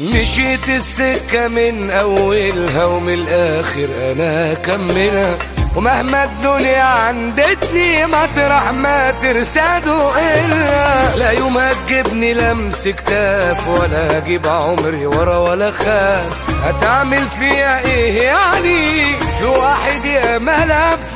مشيت السكة من أولها ومن الآخر أنا أكملها ومهما الدنيا عندتني مطرح ما ترسدوا إلا لا يوم هتجيبني لمس كتاف ولا أجيب عمري ورا ولا خاف هتعمل فيها إيه يعني في واحد يا ملف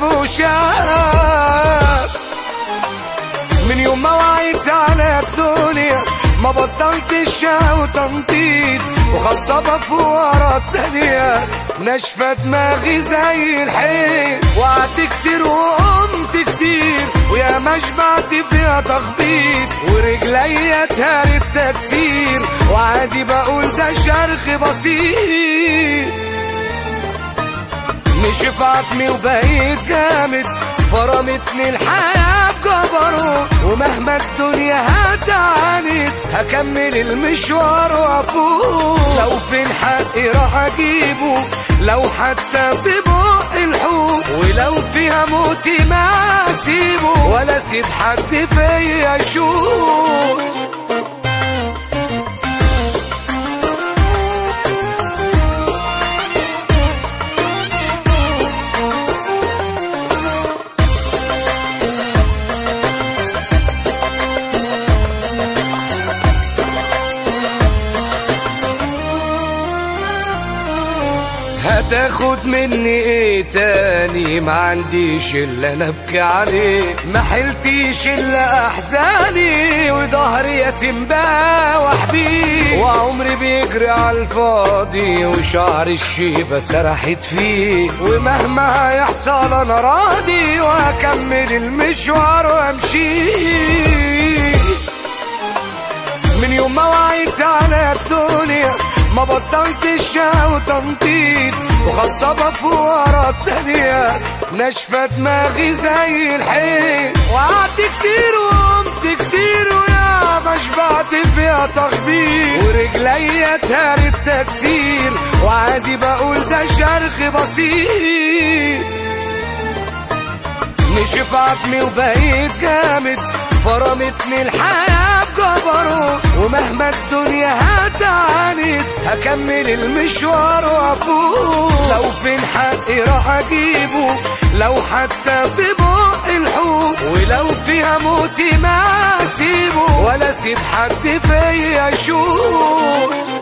وشاف من يوم ما وعيت على الدنيا ما بطلتش وتنطيط وخطبة في ورا التانية ناشفة دماغي زي الحيط وقعت كتير وقمت كتير ويا ما شبعت فيها تخبيط ورجليا اتهرت تكسير وعادي بقول ده شرخ بسيط نشف عظمي وبقيت جامد فرمتني الحياة بجبروت ومهما الدنيا هتعاند هكمل المشوار وافوق لو فين حقي راح اجيبه لو حتى في بق الحوت ولو فيها موتي ما اسيبه ولا اسيب حد فيا يشوف هتاخد مني ايه تاني ما عنديش الا انا ابكي عليه ما حلتيش الا احزاني وظهري يتم بقى بيه وعمري بيجري على الفاضي وشعر الشيبة سرحت فيه ومهما هيحصل انا راضي وهكمل المشوار وامشي من يوم ما وعيت على الدنيا ما بطلتش وتنطيط وخطبة في ورا التانية ناشفة دماغي زي الحيط وقعدت كتير وقمت كتير ويا ما شبعت فيها تخبيط ورجليا اتهرت تكسير وعادي بقول ده شرخ بسيط نشف عظمي وبقيت جامد فرمتني الحياة بجبروت ومهما الدنيا هتعاند هكمل المشوار وافوق لو فين حقي راح اجيبه لو حتى في بق الحوت ولو فيها موتي ما اسيبه ولا اسيب حد فيا يشوف